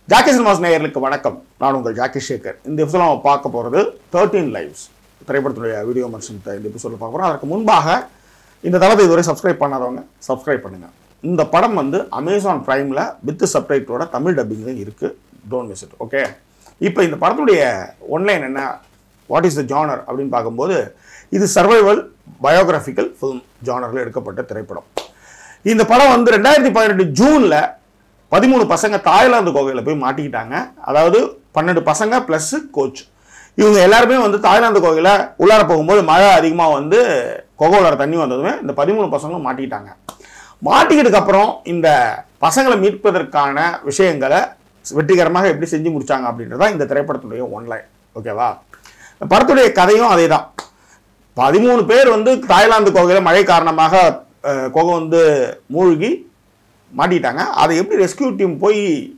Jackie cinemas நேயர்களுக்கு வணக்கம் நான் உங்கள் ஜாக்கி சேகர் இந்த எபிசோட நம்ம பார்க்க போகிறது தேர்ட்டீன் லைவ்ஸ் திரைப்படத்துடைய வீடியோ மர்ஷன்த்தை இந்த எபிசோட பார்க்க போகிறோம் அதற்கு முன்பாக இந்த தளத்தை இதுவரை சப்ஸ்கிரைப் பண்ணாதவங்க சப்ஸ்கிரைப் பண்ணுங்க இந்த படம் வந்து அமேசான் பிரைமில் வித் சப்டைட்டோட தமிழ் டப்பிங்கில் இருக்குது டோன்ட் மிஸ் இட் ஓகே இப்போ இந்த படத்துடைய ஒன்லைன் என்ன வாட் இஸ் த ஜானர் அப்படின்னு பார்க்கும்போது இது சர்வைவல் பயோகிராஃபிக்கல் ஃபிலிம் ஜானரில் எடுக்கப்பட்ட திரைப்படம் இந்த படம் வந்து ரெண்டாயிரத்தி பதினெட்டு ஜூனில் பதிமூணு பசங்க தாய்லாந்து கோகையில் போய் மாட்டிக்கிட்டாங்க அதாவது பன்னெண்டு பசங்க ப்ளஸ் கோச் இவங்க எல்லாருமே வந்து தாய்லாந்து கோகையில் உள்ளார போகும்போது மழை அதிகமாக வந்து கொகை உள்ளார தண்ணி வந்ததுமே இந்த பதிமூணு பசங்களும் மாட்டிக்கிட்டாங்க மாட்டிக்கிட்டதுக்கு அப்புறம் இந்த பசங்களை மீட்பதற்கான விஷயங்களை வெற்றிகரமாக எப்படி செஞ்சு முடிச்சாங்க அப்படின்றதா இந்த திரைப்படத்துடைய ஒன்லைன் ஓகேவா இந்த படத்துடைய கதையும் அதே தான் பதிமூணு பேர் வந்து தாய்லாந்து கோகையில் மழை காரணமாக அஹ், குகை வந்து மூழ்கி மாட்டிட்டாங்க அதை எப்படி ரெஸ்கியூ டீம் போய்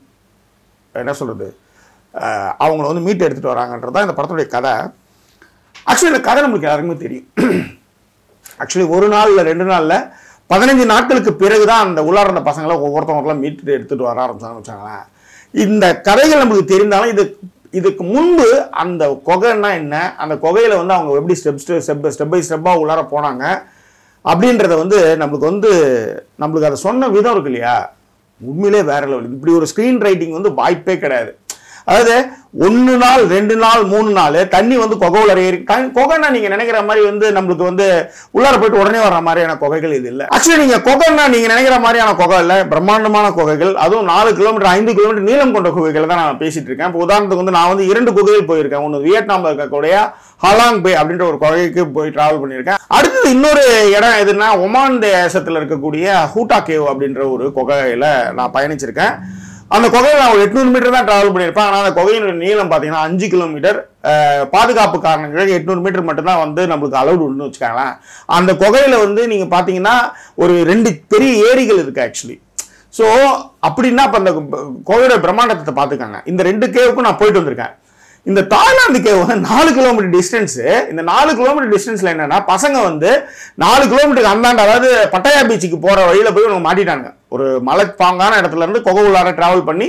என்ன சொல்கிறது அவங்கள வந்து மீட்டு எடுத்துகிட்டு வராங்கன்றது தான் இந்த படத்துடைய கதை ஆக்சுவலி இந்த கதை நம்மளுக்கு எல்லாருக்குமே தெரியும் ஆக்சுவலி ஒரு நாள் இல்லை ரெண்டு நாளில் பதினஞ்சு நாட்களுக்கு பிறகு தான் அந்த உள்ளார அந்த பசங்களை ஒவ்வொருத்தவங்களும் மீட்டு எடுத்துகிட்டு வர ஆரம்பிச்சாங்கன்னு வச்சாங்களேன் இந்த கதைகள் நம்மளுக்கு தெரிந்தாலும் இது இதுக்கு முன்பு அந்த கொகைன்னா என்ன அந்த கொகையில் வந்து அவங்க எப்படி ஸ்டெப் ஸ்டெப் ஸ்டெப் பை ஸ்டெப்பாக உள்ளார போனாங்க அப்படின்றத வந்து நம்மளுக்கு வந்து நம்மளுக்கு அதை சொன்ன விதம் இருக்கு இல்லையா உண்மையிலே வேற லெவல் இப்படி ஒரு ஸ்க்ரீன் ரைட்டிங் வந்து வாய்ப்பே கிடையாது அதாவது ஒன்று நாள் ரெண்டு நாள் மூணு நாள் தண்ணி வந்து கொகையில் ஏறி க- கொகைன்னா நீங்கள் நினைக்கிற மாதிரி வந்து நம்மளுக்கு வந்து உள்ளார போயிட்டு உடனே வர்ற மாதிரியான கொகைகள் இது இல்லை ஆக்சுவலி நீங்கள் கொகைன்னா நீங்கள் நினைக்கிற மாதிரியான கொகை இல்லை பிரம்மாண்டமான கொகைகள் அதுவும் நாலு கிலோமீட்டர் ஐந்து கிலோமீட்டர் நீளம் கொண்ட குகைகளை தான் நான் பேசிட்டு இருக்கேன் இப்போ உதாரணத்துக்கு வந்து நான் வந்து இரண்டு குகைகள் போயிருக்கேன் ஒன்று வியட்நாமில் இருக்கக்கூடிய ஹலாங் பே அப்படின்ற ஒரு குகைக்கு போய் டிராவல் பண்ணியிருக்கேன் அடுத்தது இன்னொரு இடம் எதுன்னா ஒமான் தேசத்தில் இருக்கக்கூடிய ஹூட்டா கேவ் அப்படின்ற ஒரு குகையில் நான் பயணிச்சிருக்கேன் அந்த குகையில் நான் ஒரு எட்நூறு மீட்டர் தான் டிராவல் பண்ணியிருப்பேன் ஆனால் அந்த குகையினுடைய நீளம் பார்த்தீங்கன்னா அஞ்சு கிலோமீட்டர் அஹ், பாதுகாப்பு காரணங்களுக்கு எட்நூறு மீட்டர் மட்டும்தான் வந்து நம்மளுக்கு அலௌடு உண்டுன்னு வச்சுக்கோங்களேன் அந்த குகையில் வந்து நீங்கள் பார்த்தீங்கன்னா ஒரு ரெண்டு பெரிய ஏரிகள் இருக்குது ஆக்சுவலி ஸோ அப்படின்னா இப்போ அந்த கோவிலோட பிரம்மாண்டத்தை பார்த்துக்காங்க இந்த ரெண்டு கேவுக்கும் நான் போயிட்டு வந்திருக்கேன் இந்த தாய்லாந்து கேவ் வந்து நாலு கிலோமீட்டர் டிஸ்டன்ஸு இந்த நாலு கிலோமீட்டர் டிஸ்டன்ஸில் என்னன்னா பசங்க வந்து நாலு கிலோமீட்டருக்கு அந்தாண்ட அதாவது பட்டாயா பீச்சுக்கு போகிற வழியில் போய் அவங்க மாட்டிட்டாங்க ஒரு மலை பாங்கான இடத்துல இருந்து கொகை உள்ளார டிராவல் பண்ணி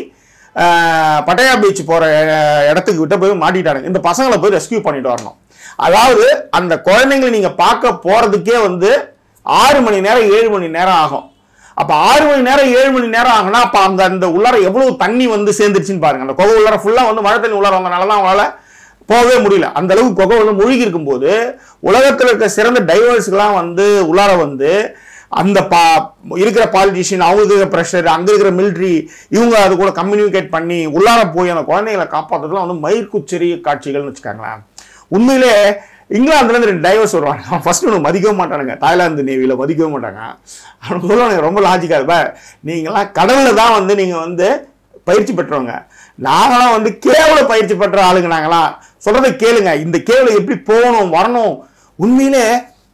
ஆஹ், பட்டாயா பீச் போகிற இடத்துக்கு விட்டு போய் மாட்டிட்டாங்க இந்த பசங்களை போய் ரெஸ்கியூ பண்ணிட்டு வரணும் அதாவது அந்த குழந்தைங்களை நீங்கள் பார்க்க போகிறதுக்கே வந்து ஆறு மணி நேரம் ஏழு மணி நேரம் ஆகும் அப்ப ஆறு மணி நேரம் ஏழு மணி நேரம் ஆகுனா அப்ப அந்த அந்த உள்ளார எவ்வளவு தண்ணி வந்து சேர்ந்துருச்சுன்னு பாருங்க அந்த குகை உள்ளார ஃபுல்லா வந்து மழை தண்ணி உள்ளார வந்தனால தான் அவங்களால போகவே முடியல அந்த அளவுக்கு குகை வந்து மூழ்கி இருக்கும்போது உலகத்தில் இருக்க சிறந்த டைவர்ஸ்க்கெல்லாம் வந்து உள்ளார வந்து அந்த பா இருக்கிற பாலிட்டிஷியன் அவங்களுக்கு இருக்கிற ப்ரெஷர் அங்கே இருக்கிற மிலிட்ரி இவங்க அது கூட கம்யூனிகேட் பண்ணி உள்ளார போய் அந்த குழந்தைகளை காப்பாற்றுறதுலாம் வந்து மயிர்குச்செறிய காட்சிகள்னு வச்சுக்காங்களேன் உண்மையிலே இங்கிலாந்துலேருந்து ரெண்டு டைவர்ஸ் வருவாங்க அவன் ஃபர்ஸ்ட் ஒன்று மதிக்கவே மாட்டானுங்க தாய்லாந்து நேவியில் மதிக்கவே மாட்டாங்க அவனுக்கு சொல்லுவானுங்க ரொம்ப லாஜிக்காக இருப்ப நீங்களாம் கடலில் தான் வந்து நீங்கள் வந்து பயிற்சி பெற்றவங்க நாங்களாம் வந்து கேவல பயிற்சி பெற்ற ஆளுங்க நாங்களாம் சொல்கிறத கேளுங்க இந்த கேவல எப்படி போகணும் வரணும் உண்மையிலே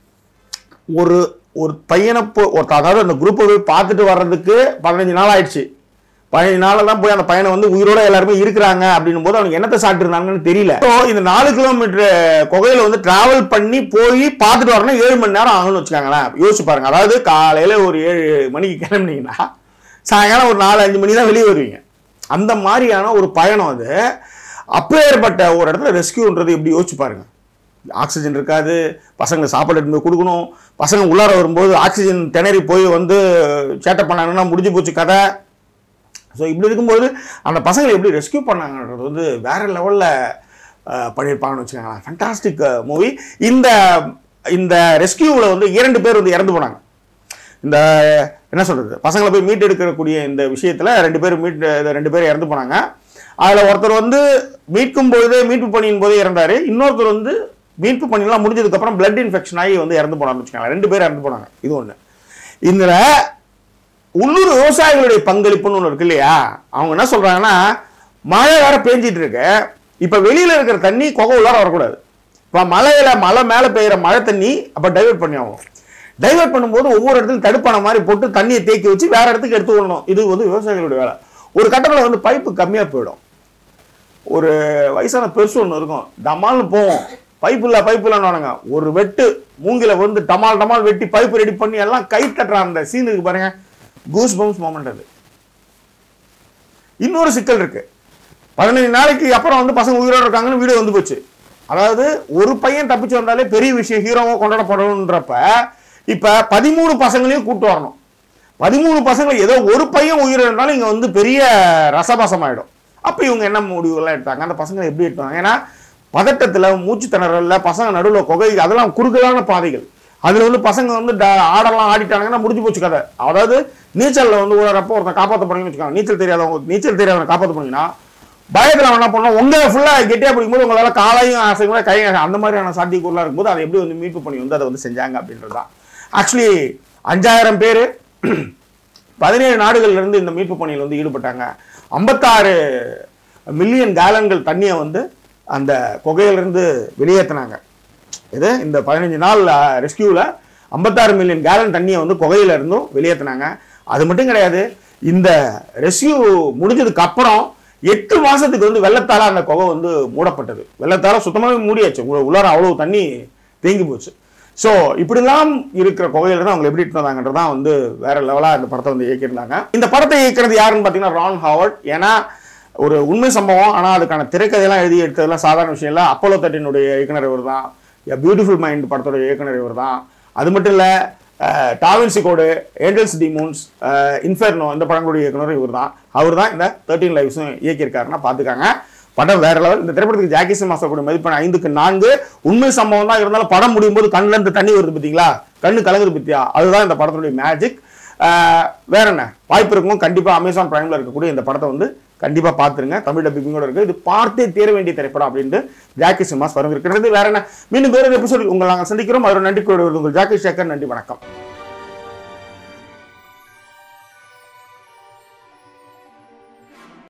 ஒரு ஒரு பையனை போ ஒரு அதாவது அந்த குரூப்பை போய் பார்த்துட்டு வர்றதுக்கு பதினஞ்சு நாள் ஆயிடுச்சு பதினஞ்சு நாளில் தான் போய் அந்த பையனை வந்து உயிரோட எல்லாருமே இருக்கிறாங்க அப்படின்னும் போது அவனுக்கு என்னத்தை சாப்பிட்டுருந்தாங்கன்னு தெரியல ஸோ இந்த நாலு கிலோமீட்டர் குகையில் வந்து டிராவல் பண்ணி போய் பார்த்துட்டு வரணும் ஏழு மணி நேரம் ஆகும்னு வச்சுக்காங்களேன் யோசிச்சு பாருங்க அதாவது காலையில் ஒரு ஏழு மணிக்கு கிளம்புனீங்கன்னா சாயங்காலம் ஒரு நாலு அஞ்சு மணி தான் வெளியே வருவீங்க அந்த மாதிரியான ஒரு பயணம் அது அப்பேற்பட்ட ஒரு இடத்துல ரெஸ்கியூன்றது எப்படி யோசிச்சு பாருங்க ஆக்சிஜன் இருக்காது பசங்க சாப்பாடு எடுத்து போய் கொடுக்கணும் பசங்க உள்ளார வரும்போது ஆக்சிஜன் திணறி போய் வந்து சேட்டை பண்ணாங்கன்னா முடிஞ்சு போச்சு கதை ஸோ இப்படி இருக்கும்போது அந்த பசங்களை எப்படி ரெஸ்கியூ பண்ணாங்கன்றது வந்து வேற லெவலில் பண்ணியிருப்பாங்கன்னு வச்சுக்கோங்களேன் ஃபண்டாஸ்டிக் மூவி இந்த இந்த ரெஸ்கியூவில் வந்து இரண்டு பேர் வந்து இறந்து போனாங்க இந்த என்ன சொல்கிறது பசங்களை போய் மீட் எடுக்கக்கூடிய இந்த விஷயத்தில் ரெண்டு பேர் மீட் ரெண்டு பேர் இறந்து போனாங்க அதில் ஒருத்தர் வந்து மீட்கும் பொழுது மீட்பு பணியின் போதே இறந்தார் இன்னொருத்தர் வந்து மீட்பு பணியெல்லாம் முடிஞ்சதுக்கப்புறம் பிளட் இன்ஃபெக்ஷன் ஆகி வந்து இறந்து போனான்னு வச்சுக்கோங்களேன் ரெண்டு பேர் இறந்து போனாங்க இது ஒன்று இதில் உள்ளூர் விவசாயிகளுடைய பங்களிப்புன்னு ஒன்று இருக்கு இல்லையா அவங்க என்ன சொல்றாங்கன்னா மழை வேற பேஞ்சிட்டு இருக்கு இப்போ வெளியில இருக்கிற தண்ணி குகை உள்ளார வரக்கூடாது இப்போ மலையில மலை மேலே பெய்யுற மழை தண்ணி அப்போ டைவர்ட் பண்ணி ஆகும் டைவர்ட் பண்ணும்போது ஒவ்வொரு இடத்துலையும் தடுப்பான மாதிரி போட்டு தண்ணியை தேக்கி வச்சு வேற இடத்துக்கு எடுத்து விடணும் இது வந்து விவசாயிகளுடைய வேலை ஒரு கட்டத்தில் வந்து பைப்பு கம்மியாக போயிடும் ஒரு வயசான பெருசு ஒன்று இருக்கும் டமால்னு போவோம் பைப் இல்லை பைப் இல்லைன்னு ஒரு வெட்டு மூங்கில வந்து டமால் டமால் வெட்டி பைப் ரெடி பண்ணி எல்லாம் கை தட்டுற அந்த சீன் இருக்கு பாருங்க கூஸ் பம்ஸ் மொமெண்ட் அது இன்னொரு சிக்கல் இருக்கு பதினஞ்சு நாளைக்கு அப்புறம் வந்து பசங்க உயிரோட இருக்காங்கன்னு வீடியோ வந்து போச்சு அதாவது ஒரு பையன் தப்பிச்சு வந்தாலே பெரிய விஷயம் ஹீரோவோ கொண்டாடப்படணுன்றப்ப இப்ப பதிமூணு பசங்களையும் கூட்டு வரணும் பதிமூணு பசங்களை ஏதோ ஒரு பையன் உயிர் இருந்தாலும் இங்க வந்து பெரிய ரசபாசம் ஆயிடும் அப்ப இவங்க என்ன முடிவுகள்லாம் எடுத்தாங்க அந்த பசங்களை எப்படி எடுத்தாங்க ஏன்னா பதட்டத்துல மூச்சு திணறல்ல பசங்க நடுவில் குகை அதெல்லாம் குறுகலான பாதைகள் அதுல வந்து பசங்க வந்து ட- ஆடெல்லாம் ஆடிட்டாங்கன்னா முடிஞ்சு போச்சு கதை அதாவது நீச்சல்ல வந்து உழறப்போ ஒருத்தன் காப்பாற்ற போறீங்கன்னு வச்சுக்கோங்க நீச்சல் தெரியாதவங்க நீச்சல் தெரியாதவங்க காப்பாற்ற போனீங்கன்னா பயத்தில் அவன் என்ன பண்ணோம் உங்க ஃபுல்லா கெட்டியா பிடிக்கும்போது உங்களால காலையும் அசைக்கும் கையும் அசைக்கும். அந்த மாதிரியான சாத்தியக்கூறுலாம் இருக்கும்போது அதை எப்படி வந்து மீட்பு பண்ணி வந்து அதை வந்து செஞ்சாங்க அப்படின்றது தான் ஆக்சுவலி அஞ்சாயிரம் பேர் பதினேழு நாடுகள்ல இருந்து இந்த மீட்பு பணியில் வந்து ஈடுபட்டாங்க ஐம்பத்தாறு மில்லியன் கேலன்கள் தண்ணியை வந்து அந்த குகையிலிருந்து வெளியேற்றினாங்க இது இந்த பதினஞ்சு நாள் ரெஸ்கியூவில் ஐம்பத்தாறு மில்லியன் கேலன் தண்ணியை வந்து குகையில இருந்தும் வெளியேற்றினாங்க அது மட்டும் கிடையாது இந்த ரெஸ்கியூ முடிஞ்சதுக்கு அப்புறம் எட்டு மாசத்துக்கு வந்து வெள்ளத்தால அந்த குகை வந்து மூடப்பட்டது வெள்ளத்தால சுத்தமாகவே மூடியாச்சு உள்ள- உள்ளார அவ்வளவு தண்ணி தேங்கி போச்சு ஸோ இப்படிலாம் இருக்கிற குகையில இருந்து அவங்க எப்படி இருந்தாங்கன்றது தான் வந்து வேற லெவலாக இந்த படத்தை வந்து இயக்கியிருந்தாங்க இந்த படத்தை இயக்கிறது யாருன்னு பார்த்தீங்கன்னா ரான் ஹாவர்ட் ஏன்னா ஒரு உண்மை சம்பவம் ஆனால் அதுக்கான திரைக்கதையெல்லாம் எழுதி எடுத்ததெல்லாம் சாதாரண விஷயம் இல்லை அப்போலோ தேர்ட்டினுடைய இயக்குனர் இவர் தான் பியூட்டிஃபுல் மைண்ட் படத்தோட இயக்குனர் இவர் தான் அது மட்டும் இல்லை Da Vinci code angels demons Inferno இந்த படங்களுடைய இயக்குனர் இவர் தான் அவர் தான் இந்த தேர்ட்டீன் லைவ்ஸும் இயக்கியிருக்காருன்னா பார்த்துக்காங்க படம் வேற லெவல் இந்த திரைப்படத்துக்கு ஜாக்கி சினிமாஸ் கூட மதிப்பெண் ஐந்துக்கு நான்கு உண்மை சம்பவம் தான் இருந்தாலும் படம் முடியும் போது கண்ணுல இருந்து தண்ணி வருது பார்த்தீங்களா கண்ணு கலங்குது பத்தியா அதுதான் இந்த படத்தினுடைய மேஜிக் வேற என்ன வாய்ப்பு இருக்கும் கண்டிப்பா அமேசான் பிரைம்ல இருக்கக்கூடிய இந்த படத்தை வந்து கண்டிப்பா பார்த்துருங்க தமிழ் டப்பிங்கோட இருக்கு இது பார்த்தே தீர வேண்டிய திரைப்படம் அப்படின்ட்டு ஜாக்கி சினிமாஸ் வரும் இருக்கிறது வேற என்ன மீண்டும் வேற எபிசோடு உங்களை நாங்கள் சந்திக்கிறோம் அதோட நன்றி கூட உங்கள் ஜாக்கி சேகர் நன்றி வணக்கம்